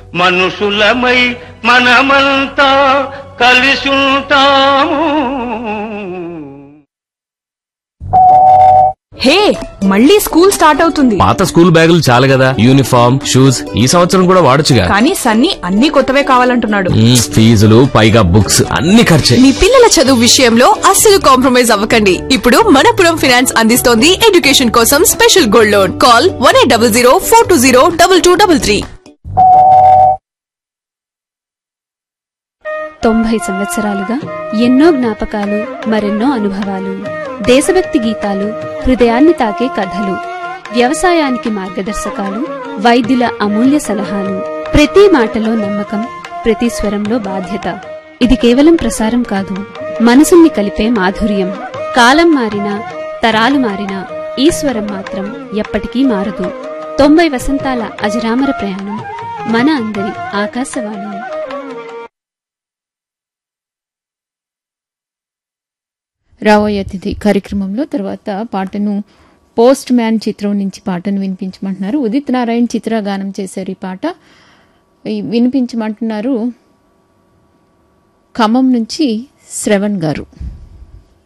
మనుషులమై మనమంతా కలిసుంటాము హే మళ్ళీ school start అవుతుంది పాత స్కూల్ బ్యాగులు చాలు కదా యూనిఫామ్ షూస్ ఈ సంవత్సరం కూడా వాడొచ్చుగా కానీ సన్నీ అన్ని కొత్తవే కావాలంటున్నాడు మ్మ్, ఫీజులు పైగా బుక్స్ అన్ని ఖర్చే మీ పిల్లల చదువు విషయంలో అస్సలు కాంప్రమైజ్ అవ్వకండి ఇప్పుడు మనపురం ఫినాన్స్ అందిస్తోంది ఎడ్యుకేషన్ కోసం special gold loan call one eight double zero four two zero double two double three తొంభై సంవత్సరాలుగా ఎన్నో జ్ఞాపకాలు మరెన్నో అనుభవాలు దేశభక్తి గీతాలు హృదయాన్ని తాకే కథలు వ్యవసాయానికి మార్గదర్శకాలు వైద్యుల అమూల్య సలహాలు ప్రతి మాటలో నమ్మకం ప్రతి స్వరంలో బాధ్యత ఇది కేవలం ప్రసారం కాదు మనసుల్ని కలిపే మాధుర్యం కాలం మారినా తరాలు మారినా ఈ స్వరం మాత్రం ఎప్పటికీ మారదు తొంభై వసంతాల అజరామర ప్రయాణం మన అందరి ఆకాశవాణి రాబోయే అతిథి కార్యక్రమంలో తర్వాత పాటను పోస్ట్ మ్యాన్ చిత్రం నుంచి పాటను వినిపించమంటున్నారు ఉదిత్ నారాయణ్ చిత్రగానం చేశారు ఈ పాట ఈ వినిపించమంటున్నారు ఖమ్మం నుంచి శ్రవణ్ గారు